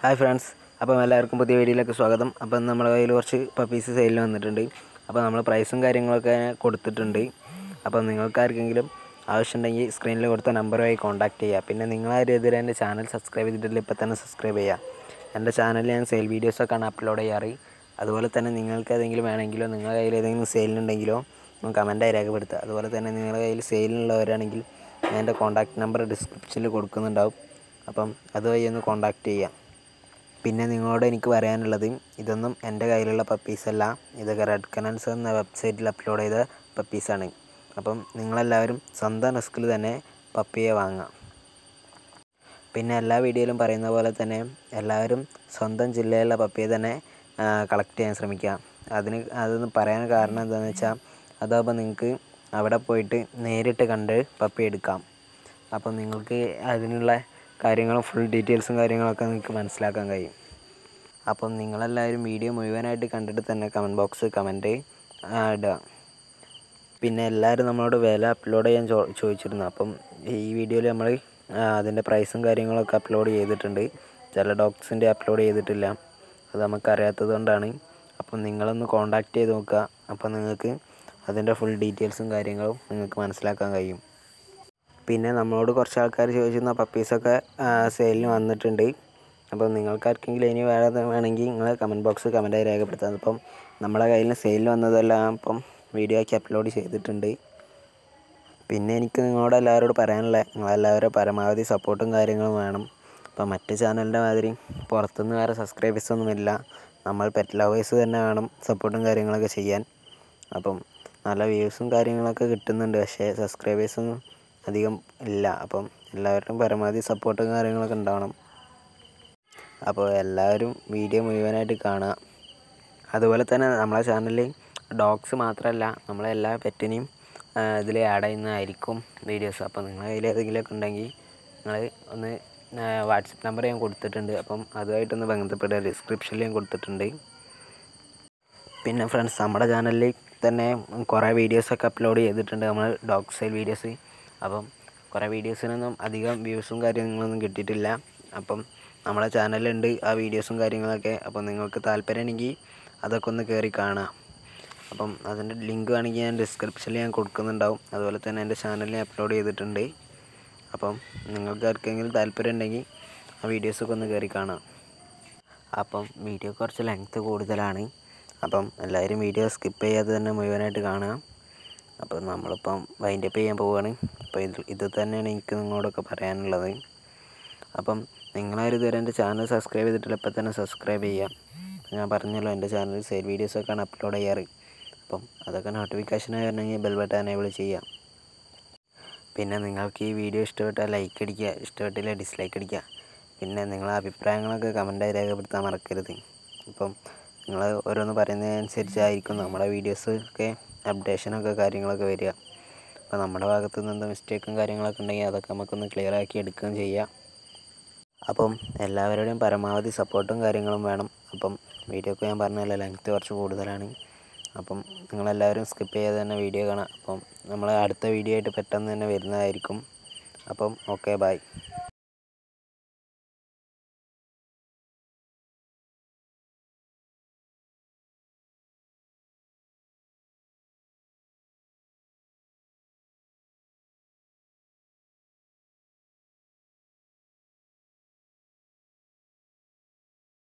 hi friends അപ്പം എല്ലാവർക്കും പുതിയ വീഡിയോയിലേക്ക് സ്വാഗതം അപ്പം നമ്മുടെ കയ്യിൽ കുറച്ച് പപ്പീസ് സെയിലിന് വന്നിട്ടുണ്ട് അപ്പോൾ നമ്മൾ പ്രൈസും കാര്യങ്ങളൊക്കെ കൊടുത്തിട്ടുണ്ട് അപ്പം നിങ്ങൾക്ക് ആർക്കെങ്കിലും ആവശ്യമുണ്ടെങ്കിൽ സ്ക്രീനിൽ കൊടുത്ത നമ്പറുമായി കോൺടാക്ട് ചെയ്യുക പിന്നെ നിങ്ങളാരും ഇതുവരെ എൻ്റെ ചാനൽ സബ്സ്ക്രൈബ് ചെയ്തിട്ടില്ല ഇപ്പോൾ തന്നെ സബ്സ്ക്രൈബ് ചെയ്യുക എൻ്റെ ചാനലിൽ ഞാൻ സെയിൽ വീഡിയോസൊക്കെയാണ് അപ്ലോഡ് ചെയ്യാറ് അതുപോലെ തന്നെ നിങ്ങൾക്ക് ഏതെങ്കിലും വേണമെങ്കിലോ നിങ്ങളുടെ കയ്യിൽ ഏതെങ്കിലും സെയിലുണ്ടെങ്കിലോ കമൻറ്റായി രേഖപ്പെടുത്തുക അതുപോലെ തന്നെ നിങ്ങളുടെ കയ്യിൽ സെയിലിനുള്ളവരാണെങ്കിൽ ഞാൻ എൻ്റെ കോൺടാക്ട് നമ്പർ ഡിസ്ക്രിപ്ഷനിൽ കൊടുക്കുന്നുണ്ടാവും അപ്പം അതുവഴി ഒന്ന് കോൺടാക്ട് ചെയ്യാം പിന്നെ നിങ്ങളോട് എനിക്ക് പറയാനുള്ളത് ഇതൊന്നും എൻ്റെ കയ്യിലുള്ള പപ്പീസല്ല ഇതൊക്കെ റെഡ് കനൻസ് എന്ന വെബ്സൈറ്റിൽ അപ്ലോഡ് ചെയ്ത പപ്പീസാണ് അപ്പം നിങ്ങളെല്ലാവരും സ്വന്തം റിസ്കിൽ തന്നെ പപ്പിയെ വാങ്ങാം പിന്നെ എല്ലാ വീഡിയോയിലും പറയുന്ന പോലെ തന്നെ എല്ലാവരും സ്വന്തം ജില്ലയിലുള്ള പപ്പിയെ തന്നെ കളക്ട് ചെയ്യാൻ ശ്രമിക്കുക അതിന് അതൊന്ന് പറയാൻ കാരണം എന്താണെന്ന് വെച്ചാൽ അതാകുമ്പോൾ നിങ്ങൾക്ക് അവിടെ പോയിട്ട് നേരിട്ട് കണ്ട് പപ്പി എടുക്കാം അപ്പം നിങ്ങൾക്ക് അതിനുള്ള കാര്യങ്ങളും ഫുൾ ഡീറ്റെയിൽസും കാര്യങ്ങളൊക്കെ നിങ്ങൾക്ക് മനസ്സിലാക്കാൻ കഴിയും അപ്പം നിങ്ങളെല്ലാവരും വീഡിയോ മുഴുവനായിട്ട് കണ്ടിട്ട് തന്നെ കമൻറ്റ് ബോക്സ് കമൻറ്റ് ഇടുക പിന്നെ എല്ലാവരും നമ്മളോട് വില അപ്ലോഡ് ചെയ്യാൻ ചോ ചോദിച്ചിരുന്നു അപ്പം ഈ വീഡിയോയിൽ നമ്മൾ അതിൻ്റെ പ്രൈസും കാര്യങ്ങളൊക്കെ അപ്ലോഡ് ചെയ്തിട്ടുണ്ട് ചില ഡോഗ്സിൻ്റെ അപ്ലോഡ് ചെയ്തിട്ടില്ല അത് നമുക്കറിയാത്തത് കൊണ്ടാണ് അപ്പം നിങ്ങളൊന്ന് കോൺടാക്റ്റ് ചെയ്ത് നോക്കുക അപ്പം നിങ്ങൾക്ക് അതിൻ്റെ ഫുൾ ഡീറ്റെയിൽസും കാര്യങ്ങളും നിങ്ങൾക്ക് മനസ്സിലാക്കാൻ കഴിയും പിന്നെ നമ്മളോട് കുറച്ച് ആൾക്കാർ ചോദിച്ചിരുന്ന പപ്പീസൊക്കെ സെയിലിന് വന്നിട്ടുണ്ട് അപ്പോൾ നിങ്ങൾക്ക് ആർക്കെങ്കിലും ഇനി വേറെ വേണമെങ്കിൽ നിങ്ങൾ കമൻറ്റ് ബോക്സ് കമൻറ്റായി രേഖപ്പെടുത്താം അപ്പം നമ്മുടെ കയ്യിൽ സെയിലിന് വന്നതെല്ലാം ഇപ്പം വീഡിയോ ആക്കി അപ്ലോഡ് ചെയ്തിട്ടുണ്ട് പിന്നെ എനിക്ക് നിങ്ങളോട് എല്ലാവരോട് പറയാനുള്ള നിങ്ങളെല്ലാവരും പരമാവധി സപ്പോർട്ടും കാര്യങ്ങളും വേണം അപ്പം മറ്റ് ചാനലിൻ്റെ മാതിരി പുറത്തുനിന്ന് വേറെ സബ്സ്ക്രൈബേഴ്സ് ഒന്നുമില്ല നമ്മൾ പെറ്റ് ലവേഴ്സ് തന്നെ വേണം സപ്പോർട്ടും കാര്യങ്ങളൊക്കെ ചെയ്യാൻ അപ്പം നല്ല വ്യൂസും കാര്യങ്ങളൊക്കെ കിട്ടുന്നുണ്ട് പക്ഷേ സബ്സ്ക്രൈബേഴ്സൊന്നും അധികം ഇല്ല അപ്പം എല്ലാവരുടെയും പരമാവധി സപ്പോർട്ടും കാര്യങ്ങളൊക്കെ ഉണ്ടാവണം അപ്പോൾ എല്ലാവരും വീഡിയോ മുഴുവനായിട്ട് കാണുക അതുപോലെ തന്നെ നമ്മളെ ചാനലിൽ ഡോഗ്സ് മാത്രമല്ല നമ്മളെ എല്ലാ പെറ്റിനെയും ഇതിൽ ആഡ് ചെയ്യുന്നതായിരിക്കും വീഡിയോസ് അപ്പോൾ നിങ്ങളുടെ കയ്യിൽ ഏതെങ്കിലുമൊക്കെ ഉണ്ടെങ്കിൽ നിങ്ങൾ ഒന്ന് വാട്സപ്പ് നമ്പർ ഞാൻ കൊടുത്തിട്ടുണ്ട് അപ്പം അതുമായിട്ടൊന്ന് ബന്ധപ്പെടുക ഡിസ്ക്രിപ്ഷനിൽ ഞാൻ കൊടുത്തിട്ടുണ്ട് പിന്നെ ഫ്രണ്ട്സ് നമ്മുടെ ചാനലിൽ തന്നെ കുറേ വീഡിയോസൊക്കെ അപ്ലോഡ് ചെയ്തിട്ടുണ്ട് നമ്മൾ ഡോഗ് സെയിൽ വീഡിയോസ് അപ്പം കുറേ വീഡിയോസിനൊന്നും അധികം വ്യൂസും കാര്യങ്ങളൊന്നും കിട്ടിയിട്ടില്ല അപ്പം നമ്മുടെ ചാനലുണ്ട് ആ വീഡിയോസും കാര്യങ്ങളൊക്കെ അപ്പം നിങ്ങൾക്ക് താല്പര്യമുണ്ടെങ്കിൽ അതൊക്കെ ഒന്ന് കയറി കാണാം അപ്പം അതിൻ്റെ ലിങ്ക് വേണമെങ്കിൽ ഞാൻ ഡിസ്ക്രിപ്ഷനിൽ ഞാൻ കൊടുക്കുന്നുണ്ടാവും അതുപോലെ തന്നെ എൻ്റെ ചാനലിൽ അപ്ലോഡ് ചെയ്തിട്ടുണ്ട് അപ്പം നിങ്ങൾക്ക് ആർക്കെങ്കിലും താല്പര്യം ഉണ്ടെങ്കിൽ ആ വീഡിയോസൊക്കെ ഒന്ന് കയറി കാണാം അപ്പം വീഡിയോ കുറച്ച് ലെങ്ത്ത് കൂടുതലാണ് അപ്പം എല്ലാവരും വീഡിയോ സ്കിപ്പ് ചെയ്യാതെ തന്നെ മുഴുവനായിട്ട് കാണാം അപ്പോൾ നമ്മളിപ്പം വൈൻഡ് അപ്പ് ചെയ്യാൻ പോവുകയാണ് അപ്പോൾ ഇത് ഇത് തന്നെയാണ് എനിക്ക് നിങ്ങളോടൊക്കെ പറയാനുള്ളത് അപ്പം നിങ്ങളാരും ഇതുവരെ എൻ്റെ ചാനൽ സബ്സ്ക്രൈബ് ചെയ്തിട്ടില്ല ഇപ്പം തന്നെ സബ്സ്ക്രൈബ് ചെയ്യാം ഞാൻ പറഞ്ഞല്ലോ എൻ്റെ ചാനൽ സെയിൽ വീഡിയോസൊക്കെയാണ് അപ്ലോഡ് ചെയ്യാറ് അപ്പം അതൊക്കെ നോട്ടിഫിക്കേഷനായി വരണമെങ്കിൽ ബെൽ ബട്ടൺ എനേബിൾ ചെയ്യാം പിന്നെ നിങ്ങൾക്ക് ഈ വീഡിയോ ഇഷ്ടപ്പെട്ടാൽ ലൈക്ക് അടിക്കുക ഇഷ്ടപ്പെട്ടില്ല ഡിസ്ലൈക്ക് അടിക്കുക പിന്നെ നിങ്ങളെ അഭിപ്രായങ്ങളൊക്കെ കമൻറ്റായി രേഖപ്പെടുത്താൻ മറക്കരുത് അപ്പം നിങ്ങൾ ഓരോന്ന് പറയുന്നതനുസരിച്ചായിരിക്കും നമ്മുടെ വീഡിയോസ് ഒക്കെ അപ്ഡേഷനൊക്കെ കാര്യങ്ങളൊക്കെ വരിക അപ്പോൾ നമ്മുടെ ഭാഗത്തു നിന്ന് എന്താ മിസ്റ്റേക്കും കാര്യങ്ങളൊക്കെ ഉണ്ടെങ്കിൽ അതൊക്കെ നമുക്കൊന്ന് ക്ലിയർ ആക്കി എടുക്കുകയും ചെയ്യാം അപ്പം എല്ലാവരുടെയും പരമാവധി സപ്പോർട്ടും കാര്യങ്ങളും വേണം അപ്പം വീഡിയോ ഒക്കെ ഞാൻ പറഞ്ഞല്ലോ ലെങ്ത്ത് കുറച്ച് കൂടുതലാണ് അപ്പം നിങ്ങളെല്ലാവരും സ്കിപ്പ് ചെയ്യാതെ തന്നെ വീഡിയോ കാണാം അപ്പം നമ്മൾ അടുത്ത വീഡിയോ ആയിട്ട് പെട്ടെന്ന് തന്നെ വരുന്നതായിരിക്കും അപ്പം ഓക്കെ ബൈ